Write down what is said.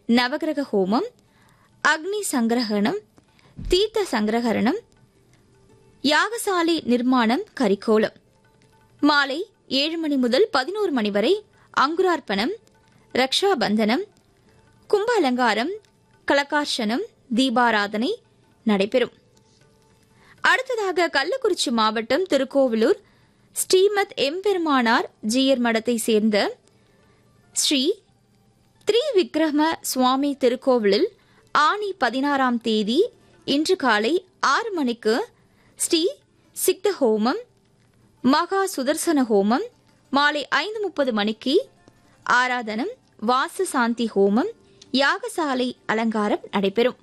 நவகிரக ஹோமம் அக்னி சங்கிரகணம் தீர்த்த சங்கிரகரணம் யாகசாலை நிர்மாணம் கரிக்கோலம் மாலை ஏழு மணி முதல் பதினோரு மணி வரை அங்குரார்ப்பணம் ரக்ஷாபந்தனம் கும்ப அலங்காரம் கலகார்ஷனம் தீபாராதனை நடைபெறும் அடுத்ததாக கள்ளக்குறிச்சி மாவட்டம் திருக்கோவிலூர் ஸ்ரீமத் எம்பெருமானார் ஜீயர் மடத்தை சேர்ந்த ஸ்ரீ திரிவிக்ரம சுவாமி திருக்கோவிலில் ஆணி பதினாறாம் தேதி இன்று காலை ஆறு மணிக்கு ஸ்ரீ சித்த ஹோமம் மகா சுதர்சன ஹோமம் மாலை ஐந்து முப்பது மணிக்கு ஆராதனம் வாச சாந்தி ஹோமம் யாகசாலை அலங்காரம் நடைபெறும்